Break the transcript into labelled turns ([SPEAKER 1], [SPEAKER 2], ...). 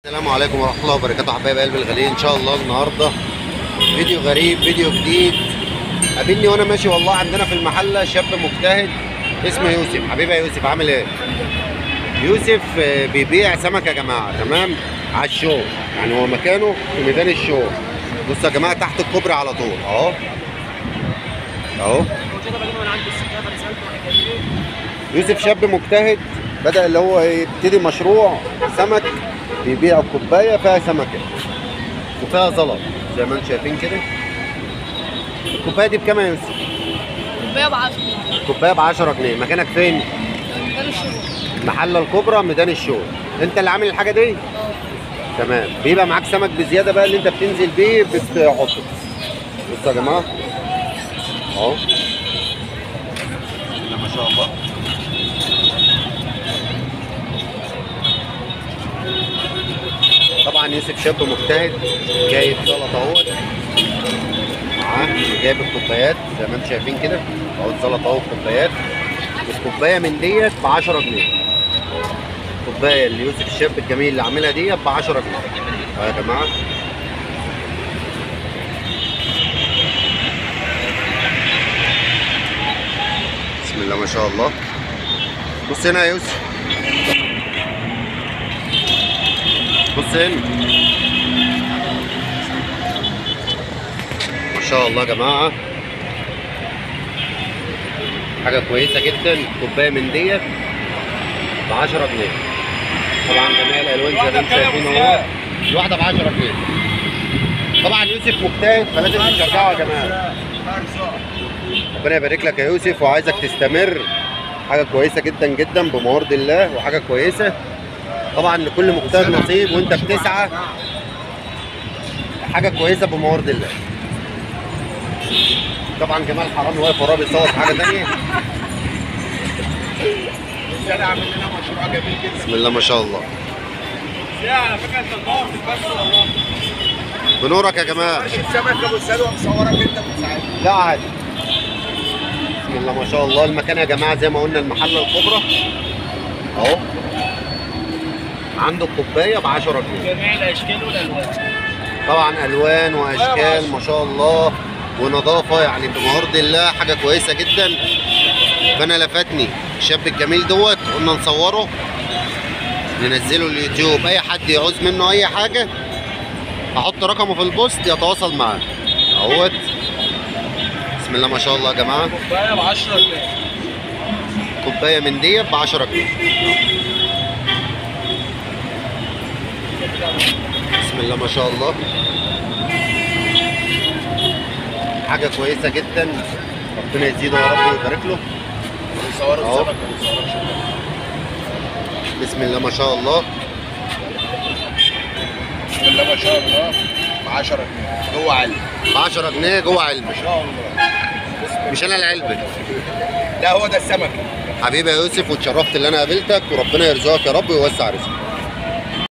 [SPEAKER 1] السلام عليكم ورحمه الله وبركاته حبايب قلب الغاليين ان شاء الله النهارده فيديو غريب فيديو جديد قابلني وانا ماشي والله عندنا في المحله شاب مجتهد اسمه يوسف حبيبي يا يوسف عامل ايه يوسف آه، بيبيع سمك يا جماعه تمام على الشو يعني هو مكانه في ميدان الشو بصوا يا جماعه تحت الكوبري على طول اهو اهو
[SPEAKER 2] كده بجيبه من عند السكافه رسالته وانا جاي
[SPEAKER 1] يوسف شاب مجتهد بدأ اللي هو يبتدي مشروع سمك بيبيع كوباية فيها سمكة وفيها زلط زي ما انتم شايفين كده الكوباية دي بكام يا يوسف؟
[SPEAKER 2] كوبايه ب 10
[SPEAKER 1] الكوباية ب 10 جنيه مكانك فين؟
[SPEAKER 2] مكان الشروق
[SPEAKER 1] المحلة الكبرى ميدان الشو انت اللي عامل الحاجة دي؟
[SPEAKER 2] اه
[SPEAKER 1] تمام بيبقى معاك سمك بزيادة بقى اللي انت بتنزل بيه بتحطه بصوا يا جماعة اهو بسم الله ما شاء الله طبعا يوسف شاب مجتهد جايب سلطه اهوت معاه جايب الكوبايات زي ما انتم شايفين كده اهو السلطه اهو الكوبايات الكوبايه من ديت ب 10 جنيه الكوبايه اللي يوسف الشاب الجميل اللي عاملها ديت ب 10 جنيه اهو يا جماعه بسم الله ما شاء الله بص هنا يا يوسف بص هنا ما شاء الله يا جماعه حاجه كويسه جدا كوبايه من ديت ب 10 جنيه طبعا جميع الالوان زي ما انتم شايفين اهو الواحده ب 10 جنيه طبعا يوسف مجتهد فلازم تشجعه يا جماعه ربنا يبارك لك يا يوسف وعايزك تستمر حاجه كويسه جدا جدا بموارد الله وحاجه كويسه طبعا لكل مجتهد نصيب وانت بتسعى حاجه كويسه بموارد الله طبعا جمال حرامي واقف وراه بيصور في حاجه ثانيه
[SPEAKER 3] انا عامل لنا مشروع جميل جدا
[SPEAKER 1] بسم الله ما شاء الله
[SPEAKER 3] يا على فكره انت تنور في البث والله
[SPEAKER 1] بنورك يا جماعه
[SPEAKER 3] ماشي السمك ابو سلوى مصورك انت من ساعتها
[SPEAKER 1] لا عادي بسم الله ما شاء الله المكان يا جماعه زي ما قلنا المحله الكبرى اهو عنده الكوبايه ب 10 جنيه
[SPEAKER 2] جميع الاشكال والالوان
[SPEAKER 1] طبعا الوان واشكال ما شاء الله ونظافه يعني بموارد الله حاجه كويسه جدا فانا لفتني الشاب الجميل دوت قلنا نصوره ننزله اليوتيوب اي حد يعوز منه اي حاجه هحط رقمه في البوست يتواصل معاه اهوت بسم الله ما شاء الله يا جماعه
[SPEAKER 3] كوبايه ب 10 جنيه
[SPEAKER 1] كوبايه من ديت ب 10 جنيه بسم الله ما شاء الله حاجه كويسه جدا ربنا يزيده يا رب ويبارك له
[SPEAKER 3] بيصوروا
[SPEAKER 1] أهو.
[SPEAKER 3] السمك ما بيصوروش
[SPEAKER 1] بسم الله ما شاء الله
[SPEAKER 3] بسم الله ما شاء الله ب 10 جنيه جوه علبه
[SPEAKER 1] ب 10 جنيه جوه علبه
[SPEAKER 3] ما شاء الله
[SPEAKER 1] مش انا العلبه
[SPEAKER 3] لا هو ده السمك
[SPEAKER 1] حبيبي يا يوسف واتشرفت اللي انا قابلتك وربنا يرزقك يا رب ويوسع رزقك